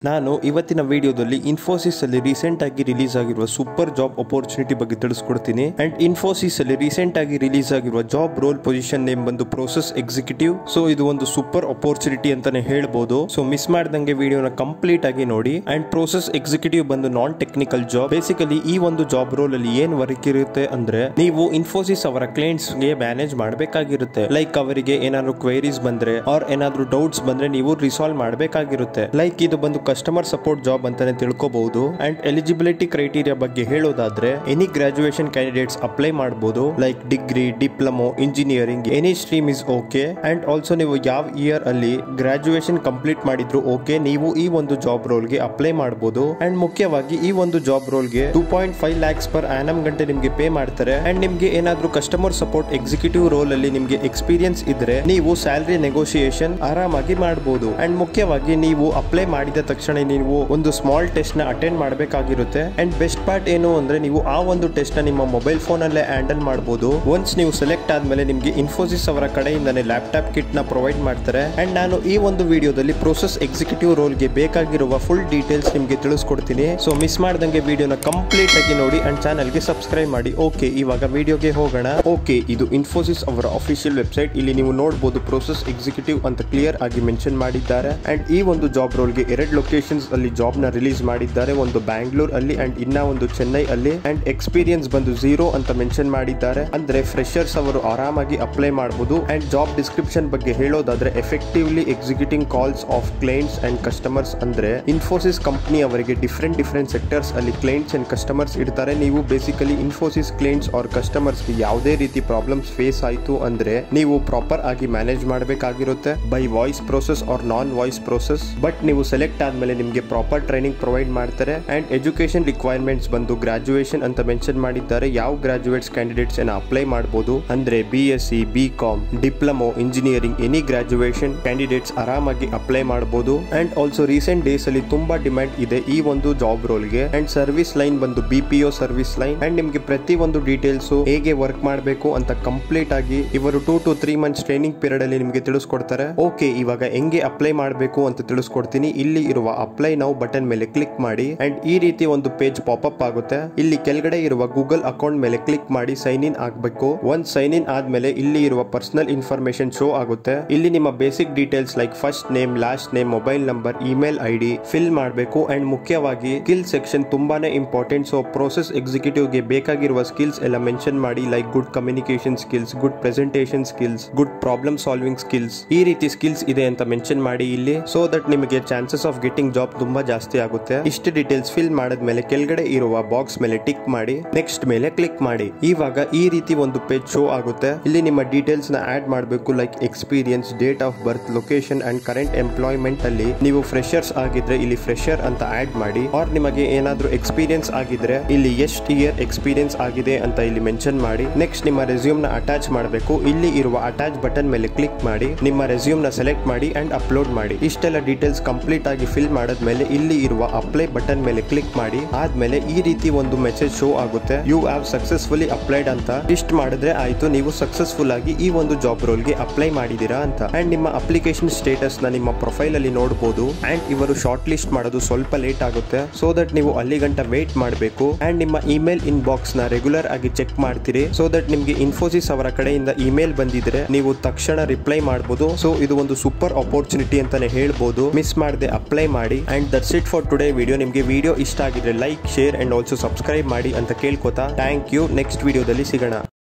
ನಾನು ಇವತ್ತಿನ ವಿಡಿಯೋದಲ್ಲಿ ಇನ್ಫೋಸಿಸ್ ಅಲ್ಲಿ ರೀಸೆಂಟ್ ಆಗಿ ರಿಲೀಸ್ ಆಗಿರುವ ಸೂಪರ್ ಜಾಬ್ ಅಪರ್ಚುನಿಟಿ ಬಗ್ಗೆ ತಿಳಿಸ್ಕೊಡ್ತೀನಿ ಅಂಡ್ ಇನ್ಫೋಸಿಸ್ ಅಲ್ಲಿ ರೀಸೆಂಟ್ ಆಗಿ ರಿಲೀಸ್ ಆಗಿರುವ ಜಾಬ್ ರೋಲ್ ಪೊಸಿಷನ್ ನೇಮ್ ಬಂದು ಪ್ರೋಸೆಸ್ ಎಕ್ಸಿಕ್ಯೂಟಿವ್ ಸೊ ಇದು ಒಂದು ಸೂಪರ್ ಅಪರ್ಚುನಿಟಿ ಅಂತಾನೆ ಹೇಳ್ಬೋದು ಸೊ ಮಿಸ್ ಮಾಡ್ದಂಗೆ ವಿಡಿಯೋನ ಕಂಪ್ಲೀಟ್ ಆಗಿ ನೋಡಿ ಅಂಡ್ ಪ್ರೋಸೆಸ್ ಎಕ್ಸಿಕ್ಯೂಟಿವ್ ಬಂದು ನಾನ್ ಟೆಕ್ನಿಕಲ್ ಜಾಬ್ ಬೇಸಿಕಲಿ ಈ ಒಂದು ಜಾಬ್ ರೋಲ್ ಅಲ್ಲಿ ಏನ್ ವರ್ಕ್ ಇರುತ್ತೆ ಅಂದ್ರೆ ನೀವು ಇನ್ಫೋಸಿಸ್ ಅವರ ಕ್ಲೈಂಟ್ಸ್ ಗೆ ಮ್ಯಾನೇಜ್ ಮಾಡಬೇಕಾಗಿರುತ್ತೆ ಲೈಕ್ ಅವರಿಗೆ ಏನಾದ್ರು ಕ್ವೈರೀಸ್ ಬಂದ್ರೆ ಆರ್ ಏನಾದ್ರು ಡೌಟ್ಸ್ ಬಂದ್ರೆ ನೀವು ರಿಸಾಲ್ವ್ ಮಾಡಬೇಕಾಗಿರುತ್ತೆ ಲೈಕ್ ಇದು ಬಂದು ಕಸ್ಟಮರ್ ಸಪೋರ್ಟ್ ಜಾಬ್ ಅಂತಾನೆ ತಿಳ್ಕೊಬಹುದು ಅಂಡ್ ಎಲಿಜಿಬಿಲಿಟಿ ಕ್ರೈಟೀರಿಯಾ ಬಗ್ಗೆ ಹೇಳೋದಾದ್ರೆ ಎನಿ ಗ್ರಾಜುಯೇಷನ್ ಕ್ಯಾಂಡಿಡೇಟ್ಸ್ ಅಪ್ಲೈ ಮಾಡಬಹುದು like degree diploma engineering any stream is okay and also ನೀವು ಯಾವ ಇಯರ್ ಅಲ್ಲಿ ಗ್ರಾಜುಯೇಷನ್ ಕಂಪ್ಲೀಟ್ ಮಾಡಿದ್ರು ಓಕೆ ನೀವು ಈ ಒಂದು ಜಾಬ್ ರೋಲ್ಗೆ ಅಪ್ಲೈ ಮಾಡಬಹುದು ಅಂಡ್ ಮುಖ್ಯವಾಗಿ ಈ ಒಂದು ಜಾಬ್ ರೋಲ್ಗೆ two point five lakhs per annum ಗಂಟೆ ನಿಮ್ಗೆ ಪೇ ಮಾಡ್ತಾರೆ ಅಂಡ್ ನಿಮ್ಗೆ ಏನಾದ್ರೂ ಕಸ್ಟಮರ್ ಸಪೋರ್ಟ್ ಎಕ್ಸಿಕ್ಯೂಟಿವ್ ರೋಲ್ ಅಲ್ಲಿ ನಿಮ್ಗೆ ಎಕ್ಸ್ಪೀರಿಯನ್ಸ್ ಇದ್ರೆ ನೀವು ಸ್ಯಾಲರಿ ನೆಗೋಸಿಯೇಷನ್ ಆರಾಮಾಗಿ ಮಾಡಬಹುದು ಅಂಡ್ ಮುಖ್ಯವಾಗಿ ನೀವು ಅಪ್ಲೈ ಮಾಡಿದ ತಕ್ಷಣ ನೀವು ಒಂದು ಸ್ಮಾಲ್ ಟೆಸ್ಟ್ ನ ಅಟೆಂಡ್ ಮಾಡಬೇಕಾಗಿರುತ್ತೆ ಅಂಡ್ ಬೆಸ್ಟ್ ಪಾರ್ಟ್ ಏನು ಅಂದ್ರೆ ನೀವು ಆ ಒಂದು ಟೆಸ್ಟ್ ನ ನಿಮ್ಮ ಮೊಬೈಲ್ ಫೋನ್ ಅಲ್ಲೇ ಹ್ಯಾಂಡಲ್ ಮಾಡಬಹುದು ಒನ್ಸ್ ನೀವು ಸೆಲೆಕ್ಟ್ ಆದ್ಮೇಲೆ ನಿಮ್ಗೆ ಇನ್ಫೋಸಿಸ್ ಅವರ ಕಡೆಯಿಂದಾನೆ ಲ್ಯಾಪ್ಟಾಪ್ ಕಿಟ್ ನ ಪ್ರೊವೈಡ್ ಮಾಡ್ತಾರೆ ಅಂಡ್ ನಾನು ಈ ಒಂದು ವಿಡಿಯೋದಲ್ಲಿ ಪ್ರೋಸೆಸ್ ಎಕ್ಸಿಕ್ಯೂಟಿವ್ ರೋಲ್ಗೆ ಬೇಕಾಗಿರುವ ಫುಲ್ ಡೀಟೇಲ್ಸ್ ನಿಮ್ಗೆ ತಿಳಿಸ್ಕೊಡ್ತೀನಿ ಸೊ ಮಿಸ್ ಮಾಡ್ದಂಗೆ ವಿಡಿಯೋನ ಕಂಪ್ಲೀಟ್ ಆಗಿ ನೋಡಿ ಅಂಡ್ ಚಾನಲ್ಗೆ ಸಬ್ಸ್ಕ್ರೈಬ್ ಮಾಡಿ ಓಕೆ ಇವಾಗ ವಿಡಿಯೋಗೆ ಹೋಗೋಣ ಓಕೆ ಇದು ಇನ್ಫೋಸಿಸ್ ಅವರ ಅಫಿಷಿಯಲ್ ವೆಬ್ಸೈಟ್ ಇಲ್ಲಿ ನೀವು ನೋಡಬಹುದು ಪ್ರೋಸೆಸ್ ಎಕ್ಸಿಕ್ಯೂಟಿವ್ ಅಂತ ಕ್ಲಿಯರ್ ಆಗಿ ಮೆನ್ಷನ್ ಮಾಡಿದ್ದಾರೆ ಅಂಡ್ ಈ ಒಂದು ಜಾಬ್ ರೋಲ್ಗೆ ಎರಡು ಲೊಕೇಶನ್ಸ್ ಅಲ್ಲಿ ಜಾಬ್ ನ ರಿಲೀಸ್ ಮಾಡಿದ್ದಾರೆ ಒಂದು ಬ್ಯಾಂಗ್ಳೂರ್ ಅಲ್ಲಿ ಅಂಡ್ ಇನ್ನ ಒಂದು ಚೆನ್ನೈ ಅಲ್ಲಿ ಅಂಡ್ ಎಕ್ಸ್ಪೀರಿಯನ್ಸ್ ಬಂದು ಝೀರೋ ಅಂತ ಮೆನ್ಷನ್ ಮಾಡಿದ್ದಾರೆ ಅಂದ್ರೆ ಫ್ರೆಶರ್ಸ್ ಅವರು ಆರಾಮಾಗಿ ಅಪ್ಲೈ ಮಾಡಬಹುದು ಅಂಡ್ ಜಾಬ್ ಡಿಸ್ಕ್ರಿಪ್ಷನ್ ಬಗ್ಗೆ ಹೇಳೋದಾದ್ರೆ effectively executing calls of clients and customers ಅಂದ್ರೆ ಇನ್ಫೋಸಿಸ್ ಕಂಪನಿ ಅವರಿಗೆ ಡಿಫ್ರೆಂಟ್ ಡಿಫ್ರೆಂಟ್ ಸೆಕ್ಟರ್ಸ್ ಅಲ್ಲಿ ಕ್ಲೈಂಟ್ಸ್ ಅಂಡ್ ಕಸ್ಟಮರ್ಸ್ ಇರ್ತಾರೆ ನೀವು basically Infosys clients or customers ಯಾವುದೇ ರೀತಿ ಪ್ರಾಬ್ಲಮ್ಸ್ ಫೇಸ್ ಆಯ್ತು ಅಂದ್ರೆ ನೀವು ಪ್ರಾಪರ್ ಆಗಿ ಮ್ಯಾನೇಜ್ ಮಾಡಬೇಕಾಗಿರುತ್ತೆ by voice process or non voice process but ನೀವು ಸೆಲೆಕ್ಟ್ ಆದ್ಮೇಲೆ ನಿಮಗೆ ಪ್ರಾಪರ್ ಟ್ರೈನಿಂಗ್ ಪ್ರೊವೈಡ್ ಮಾಡ್ತಾರೆ ಅಂಡ್ ಎಜುಕೇಶನ್ ರಿಕ್ವೈರ್ಮೆಂಟ್ಸ್ ಬಂದು ಗ್ರಾಜುಯೇಷನ್ ಅಂತ ಮೆನ್ಷನ್ ಮಾಡಿದ್ದಾರೆ ಯಾವ ಗ್ರಾಜುಯೇಟ್ಸ್ ಕ್ಯಾಂಡಿಡೇಟ್ಸ್ ಅನ್ನ ಅಪ್ಲೈ ಮಾಡಬಹುದು ಅಂದ್ರೆ B S C B com diploma engineering any graduation candidates ಆರಾಮಾಗಿ ಅಪ್ಲೈ ಮಾಡಬಹುದು ಅಂಡ್ ಆಲ್ಸೋ ರೀಸೆಂಟ್ ಡೇಸ್ ಅಲ್ಲಿ ತುಂಬಾ ಡಿಮ್ಯಾಂಡ್ ಇದೆ ಈ ಒಂದು ಜಾಬ್ ರೋಲ್ಗೆ ಅಂಡ್ ಸರ್ವಿಸ್ ಲೈನ್ ಬಂದು B P O service line and ನಿಮ್ಗೆ ಪ್ರತಿ ಒಂದು ಡೀಟೇಲ್ಸ್ ಹೇಗೆ ವರ್ಕ್ ಮಾಡಬೇಕು ಅಂತ ಕಂಪ್ಲೀಟ್ ಆಗಿ ಇವರು two to three months training period ಅಲ್ಲಿ ನಿಮಗೆ ತಿಳಿಸ್ಕೊಡ್ತಾರೆ ಓಕೆ ಇವಾಗ ಹೆಂಗೆ ಅಪ್ಲೈ ಮಾಡಬೇಕು ಅಂತ ತಿಳಿಸ್ಕೊಡ್ತೀನಿ ಇಲ್ಲಿ ಇರುವ ಅಪ್ಲೈ ನಾವು ಬಟನ್ ಮೇಲೆ ಕ್ಲಿಕ್ ಮಾಡಿ ಅಂಡ್ ಈ ರೀತಿ ಒಂದು ಪೇಜ್ ಪಾಪ್ ಆಗುತ್ತೆ ಇಲ್ಲಿ ಕೆಳಗಡೆ ಇರುವ ಗೂಗಲ್ ಅಕೌಂಟ್ ಮೇಲೆ ಕ್ಲಿಕ್ ಮಾಡಿ ಸೈನ್ ಇನ್ ಆಗಬೇಕು ಒಂದ್ ಸೈನ್ ಇನ್ ಆದ್ಮೇಲೆ ಇಲ್ಲಿ ಇರುವ ಪರ್ಸನಲ್ ಇನ್ಫಾರ್ಮೇಶನ್ ಶೋ ಆಗುತ್ತೆ ಇಲ್ಲಿ ನಿಮ್ಮ basic details like first name last name mobile number email I D fill ಮಾಡಬೇಕು ಅಂಡ್ ಮುಖ್ಯವಾಗಿ ಸ್ಕಿಲ್ ಸೆಕ್ಷನ್ ತುಂಬಾನೇ ಇಂಪಾರ್ಟೆಂಟ್ ಸೊ ಪ್ರೋಸೆಸ್ ಎಕ್ಸಿಕ್ಯೂಟಿವ್ ಗೆ ಬೇಕಾಗಿರುವ ಸ್ಕಿಲ್ಸ್ ಎಲ್ಲ ಮೆನ್ಷನ್ ಮಾಡಿ like good communication skills good presentation skills good problem solving skills ಈ ರೀತಿ skills ಇದೆ ಅಂತ ಮೆನ್ಷನ್ ಮಾಡಿ ಇಲ್ಲಿ ಸೊ ದಟ್ ನಿಮಗೆ ಚಾನ್ಸಸ್ ಆಫ್ ಗೆಟಿಂಗ್ ಜಾಬ್ ತುಂಬಾ ಜಾಸ್ತಿ ಆಗುತ್ತೆ ಇಷ್ಟು ಡೀಟೇಲ್ಸ್ ಫಿಲ್ ಮಾಡಿದ್ಮೇಲೆ ಕೆಳಗಡೆ ಇರುವ ಬಾಕ್ಸ್ ಮೇಲೆ ಟಿಕ್ ಮಾಡಿ ನೆಕ್ಸ್ಟ್ ಮೇಲೆ ಕ್ಲಿಕ್ ಮಾಡಿ ಇವಾಗ ಈ ರೀತಿ ಒಂದು ಪೇಜ್ ಶೋ ಆಗುತ್ತೆ ಇಲ್ಲಿ ನಿಮ್ಮ ಡೀಟೇಲ್ಸ್ ನ ಆಡ್ ಮಾಡಬೇಕು like experience date of birth location and current employment ಅಲ್ಲಿ ನೀವು ಫ್ರೆಶರ್ಸ್ ಆಗಿದ್ರೆ ಇಲ್ಲಿ ಫ್ರೆಶರ್ ಅಂತ ಆಡ್ ಮಾಡಿ ಆರ್ ನಿಮಗೆ ಏನಾದ್ರೂ ಎಕ್ಸ್ಪೀರಿಯನ್ಸ್ ಆಗಿದ್ರೆ ಇಲ್ಲಿ ಎಷ್ಟು ಇಯರ್ ಎಕ್ಸ್ಪೀರಿಯನ್ಸ್ ಆಗಿದೆ ಅಂತ ಇಲ್ಲಿ ಮೆನ್ಷನ್ ಮಾಡಿ ನೆಕ್ಸ್ಟ್ ನಿಮ್ಮ ರೆಸ್ಯೂಮ್ ನ ಅಟ್ಯಾಚ್ ಮಾಡಬೇಕು ಇಲ್ಲಿ ಇರುವ ಅಟ್ಯಾಚ್ ಬಟನ್ ಮೇಲೆ ಕ್ಲಿಕ್ ಮಾಡಿ ನಿಮ್ಮ ರೆಸ್ಯೂಮ್ ನ ಸೆಲೆಕ್ಟ್ ಮಾಡಿ ಅಂಡ್ ಅಪ್ಲೋಡ್ ಮಾಡಿ ಇಷ್ಟೆಲ್ಲ ಡೀಟೇಲ್ಸ್ ಕಂಪ್ಲೀಟ್ ಆಗಿ ಫಿಲ್ ಮಾಡಿದ್ಮೇಲೆ ಇಲ್ಲಿ ಇರುವ ಅಪ್ಲೈ ಬಟನ್ ಮೇಲೆ ಕ್ಲಿಕ್ ಮಾಡಿ ಆದ್ಮೇಲೆ ಈ ರೀತಿ ಒಂದು ಮೆಸೇಜ್ ಶೋ ಆಗುತ್ತೆ ಯು ಹ್ಯಾವ್ ಸಕ್ಸಸ್ಫುಲಿ ಅಪ್ಲೈಡ್ ಅಂತ ಇಷ್ಟ ಮಾಡಿದ್ರೆ ಆಯ್ತು ನೀವು ಸಕ್ಸಸ್ಫುಲ್ ಆಗಿ ಈ ಒಂದು ಜಾಬ್ ರೋಲ್ಗೆ ಅಪ್ಲೈ ಮಾಡಿದೀರಾ ಅಂತ ಅಂಡ್ ನಿಮ್ಮ ಅಪ್ಲಿಕೇಶನ್ ಸ್ಟೇಟಸ್ ನ ನಿಮ್ಮ ಪ್ರೊಫೈಲ್ ಅಲ್ಲಿ ನೋಡಬಹುದು ಅಂಡ್ ಇವರು ಶಾರ್ಟ್ ಲಿಸ್ಟ್ ಮಾಡೋದು ಸ್ವಲ್ಪ ಲೇಟ್ ಆಗುತ್ತೆ ಸೊ ದಟ್ ನೀವು ಅಲ್ಲಿ ಗಂಟ ವೇಟ್ ಮಾಡಬೇಕು ಅಂಡ್ ನಿಮ್ಮ ಇಮೇಲ್ ಇನ್ ಬಾಕ್ಸ್ ನ ರೆಗ್ಯುಲರ್ ಆಗಿ ಚೆಕ್ ಮಾಡ್ತೀರಿ ಸೊ ದಟ್ ನಿಮ್ಗೆ ಇನ್ಫೋಸಿಸ್ ಅವರ ಕಡೆಯಿಂದ ಇಮೇಲ್ ಬಂದಿದ್ರೆ ನೀವು ತಕ್ಷಣ ರಿಪ್ಲೈ ಮಾಡಬಹುದು ಸೊ ಇದು ಒಂದು ಸೂಪರ್ ಅಪರ್ಚುನಿಟಿ ಅಂತಾನೆ ಹೇಳ್ಬೋದು ಮಿಸ್ ಮಾಡದೆ ಅಪ್ಲೈ ಮಾಡಿ and that's it for today video ನಿಮಗೆ ವಿಡಿಯೋ ಇಷ್ಟ ಆಗಿದ್ರೆ like share and also subscribe ಮಾಡಿ ಅಂತ ಕೇಳ್ಕೊತಾ ಥ್ಯಾಂಕ್ ಯು ನೆಕ್ಸ್ಟ್ ವಿಡಿಯೋದಲ್ಲಿ ಸಿಗೋಣ